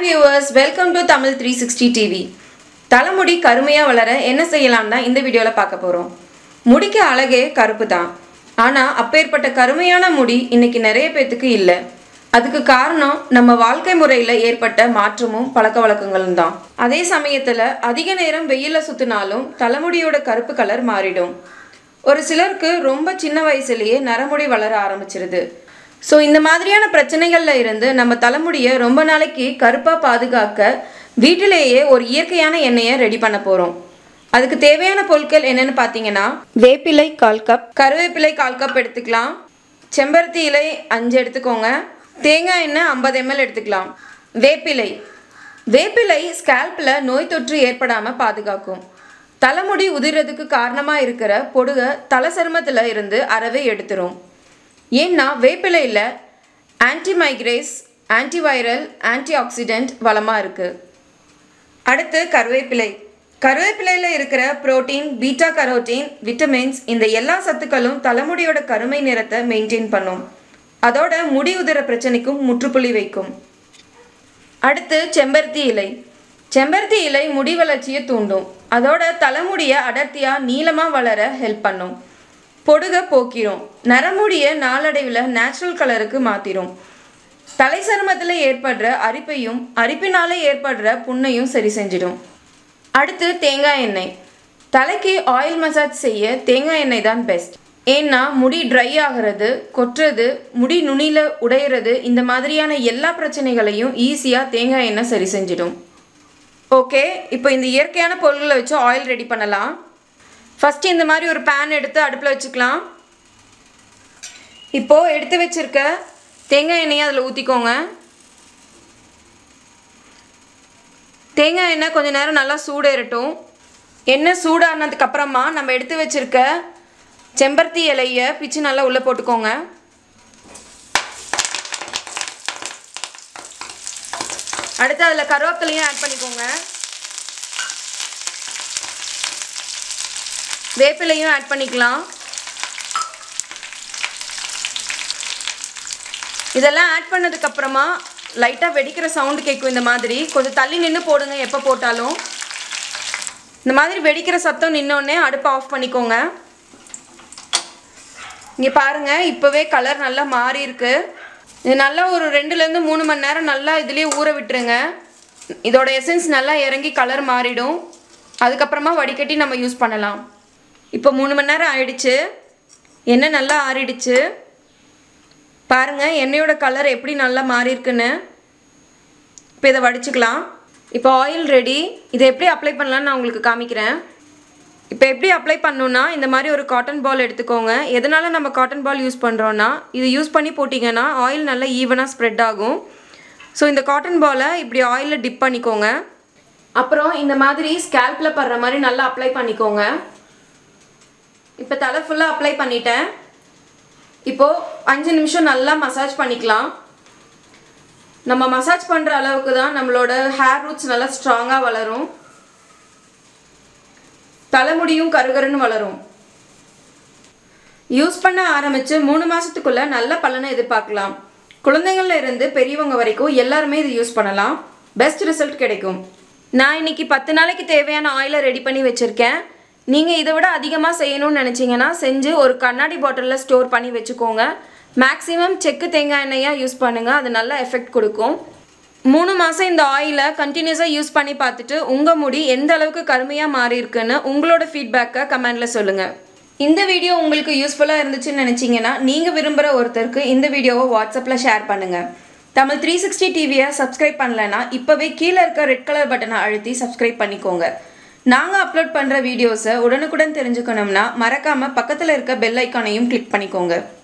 viewers welcome to Tamil three sixty TV தலைமுடி கருமையாக வளர என்ன செய்யலாம் தான் இந்த வீடியோவில் பார்க்க போகிறோம் முடிக்கு அழகே கருப்பு தான் ஆனால் அப்பேற்பட்ட கருமையான முடி இன்னைக்கு நிறைய பேத்துக்கு இல்லை அதுக்கு காரணம் நம்ம வாழ்க்கை முறையில் ஏற்பட்ட மாற்றமும் பழக்க வழக்கங்களும் தான் அதே சமயத்தில் அதிக நேரம் வெயிலில் சுற்றினாலும் தலைமுடியோட கருப்பு கலர் மாறிடும் ஒரு சிலருக்கு ரொம்ப சின்ன வயசுலயே நரமுடி வளர ஆரம்பிச்சிருது ஸோ இந்த மாதிரியான பிரச்சனைகள்ல இருந்து நம்ம தலைமுடியை ரொம்ப நாளைக்கு கருப்பாக பாதுகாக்க வீட்டிலேயே ஒரு இயற்கையான எண்ணெயை ரெடி பண்ண போகிறோம் அதுக்கு தேவையான பொருட்கள் என்னென்னு பார்த்தீங்கன்னா வேப்பிலை கால் கப் கருவேப்பிலை கால் கப் எடுத்துக்கலாம் செம்பருத்தி இலை அஞ்சு எடுத்துக்கோங்க தேங்காய் எண்ணெய் ஐம்பது எம்எல் எடுத்துக்கலாம் வேப்பிலை வேப்பிலை ஸ்கேல்பில் நோய் தொற்று ஏற்படாமல் பாதுகாக்கும் தலைமுடி உதிர்றதுக்கு காரணமாக இருக்கிற பொடுகை தலை சருமத்தில் இருந்து அறவே எடுத்துரும் ஏன்னா வேப்பிலையில் ஆன்டிமைக்ரேஸ் ஆன்டிவைரல் ஆன்டி ஆக்சிடென்ட் வளமாக இருக்குது அடுத்து கருவேப்பிலை கருவேப்பிலையில் இருக்கிற புரோட்டீன் பீட்டா கரோட்டீன் விட்டமின்ஸ் இந்த எல்லா சத்துக்களும் தலைமுடியோட கருமை நிறத்தை மெயின்டைன் பண்ணும் அதோட முடி உதிர பிரச்சனைக்கும் முற்றுப்புள்ளி வைக்கும் அடுத்து செம்பருத்தி இலை செம்பருத்தி இலை முடி வளர்ச்சியை தூண்டும் அதோட தலைமுடியை அடர்த்தியாக நீளமாக வளர ஹெல்ப் பண்ணும் பொடுகை போக்கிரும் நரமுடியை நாளடைவில் நேச்சுரல் கலருக்கு மாற்றிடும் தலை சருமத்தில் ஏற்படுற அரிப்பையும் அரிப்பினால ஏற்படுற புண்ணையும் சரி செஞ்சிடும் அடுத்து தேங்காய் எண்ணெய் தலைக்கு ஆயில் மசாஜ் செய்ய தேங்காய் எண்ணெய் தான் பெஸ்ட் ஏன்னா முடி ட்ரை ஆகிறது கொட்டுறது முடி நுனியில் உடையிறது இந்த மாதிரியான எல்லா பிரச்சனைகளையும் ஈஸியாக தேங்காய் எண்ணெய் சரி செஞ்சிடும் ஓகே இப்போ இந்த இயற்கையான பொருள்களை வச்சு ஆயில் ரெடி பண்ணலாம் ஃபஸ்ட்டு இந்த மாதிரி ஒரு பேன் எடுத்து அடுப்பில் வச்சுக்கலாம் இப்போது எடுத்து வச்சிருக்க தேங்காய் எண்ணெயை அதில் ஊற்றிக்கோங்க தேங்காய் எண்ணெய் கொஞ்ச நேரம் நல்லா சூடேறட்டும் எண்ணெய் சூடானதுக்கு அப்புறமா நம்ம எடுத்து வச்சிருக்க செம்பருத்தி இலையை பிச்சு நல்லா உள்ளே போட்டுக்கோங்க அடுத்து அதில் கருவேப்பிலையும் ஆட் பண்ணிக்கோங்க வேப்பிலையும் ஆட் பண்ணிக்கலாம் இதெல்லாம் ஆட் பண்ணதுக்கு அப்புறமா லைட்டாக வெடிக்கிற சவுண்டு கேட்கும் இந்த மாதிரி கொஞ்சம் தள்ளி நின்று போடுங்க எப்போ போட்டாலும் இந்த மாதிரி வெடிக்கிற சத்தம் நின்னோடனே அடுப்பை ஆஃப் பண்ணிக்கோங்க இங்கே பாருங்கள் இப்போவே கலர் நல்லா மாறி இருக்கு இது நல்லா ஒரு ரெண்டுலேருந்து மூணு மணி நேரம் நல்லா இதுலேயே ஊற விட்டுருங்க இதோட எசன்ஸ் நல்லா இறங்கி கலர் மாறிடும் அதுக்கப்புறமா வடிகட்டி நம்ம யூஸ் பண்ணலாம் இப்போ மூணு மணி நேரம் ஆயிடுச்சு எண்ணெய் நல்லா ஆறிடுச்சு பாருங்கள் எண்ணெயோட கலர் எப்படி நல்லா மாறி இருக்குன்னு இப்போ இதை வடிச்சுக்கலாம் இப்போ ஆயில் ரெடி இதை எப்படி அப்ளை பண்ணலான்னு நான் உங்களுக்கு காமிக்கிறேன் இப்போ எப்படி அப்ளை பண்ணணுன்னா இந்த மாதிரி ஒரு காட்டன் பால் எடுத்துக்கோங்க எதனால் நம்ம காட்டன் பால் யூஸ் பண்ணுறோன்னா இது யூஸ் பண்ணி போட்டிங்கன்னா ஆயில் நல்லா ஈவனாக ஸ்ப்ரெட் ஆகும் ஸோ இந்த காட்டன் பாலை இப்படி ஆயிலில் டிப் பண்ணிக்கோங்க அப்புறம் இந்த மாதிரி ஸ்கேல்பில் படுற மாதிரி நல்லா அப்ளை பண்ணிக்கோங்க இப்போ தலை ஃபுல்லாக அப்ளை பண்ணிட்டேன் இப்போது அஞ்சு நிமிஷம் நல்லா மசாஜ் பண்ணிக்கலாம் நம்ம மசாஜ் பண்ணுற அளவுக்கு தான் நம்மளோட ஹேர் ரூட்ஸ் நல்லா ஸ்ட்ராங்காக வளரும் தலைமுடியும் கருகருன்னு வளரும் யூஸ் பண்ண ஆரம்பித்து மூணு மாதத்துக்குள்ளே நல்ல பலனை எதிர்பார்க்கலாம் குழந்தைங்கள்ல இருந்து பெரியவங்க வரைக்கும் எல்லாருமே இது யூஸ் பண்ணலாம் பெஸ்ட் ரிசல்ட் கிடைக்கும் நான் இன்னைக்கு பத்து நாளைக்கு தேவையான ஆயிலை ரெடி பண்ணி வச்சுருக்கேன் நீங்கள் இதை விட அதிகமாக செய்யணும்னு நினச்சிங்கன்னா செஞ்சு ஒரு கண்ணாடி பாட்டிலில் ஸ்டோர் பண்ணி வச்சுக்கோங்க மேக்ஸிமம் செக்கு தேங்காய் எண்ணெயாக யூஸ் பண்ணுங்கள் அது நல்ல எஃபெக்ட் கொடுக்கும் மூணு மாதம் இந்த ஆயிலை கண்டினியூஸாக யூஸ் பண்ணி பார்த்துட்டு உங்கள் முடி எந்த அளவுக்கு கருமையாக மாறி இருக்குன்னு உங்களோட ஃபீட்பேக்கை கமெண்டில் சொல்லுங்கள் இந்த வீடியோ உங்களுக்கு யூஸ்ஃபுல்லாக இருந்துச்சுன்னு நினச்சிங்கன்னா நீங்கள் விரும்புகிற ஒருத்தருக்கு இந்த வீடியோவை வாட்ஸ்அப்பில் ஷேர் பண்ணுங்கள் தமிழ் த்ரீ சிக்ஸ்டி டிவியை சப்ஸ்கிரைப் பண்ணலைன்னா இப்போவே கீழே இருக்க ரெட் கலர் பட்டனை அழுத்தி சப்ஸ்கிரைப் பண்ணிக்கோங்க நாங்கள் அப்லோட் பண்ணுற வீடியோஸை உடனுக்குடன் தெரிஞ்சுக்கணும்னா மறக்காமல் பக்கத்தில் இருக்க பெல் ஐக்கானையும் கிளிக் பண்ணிக்கோங்க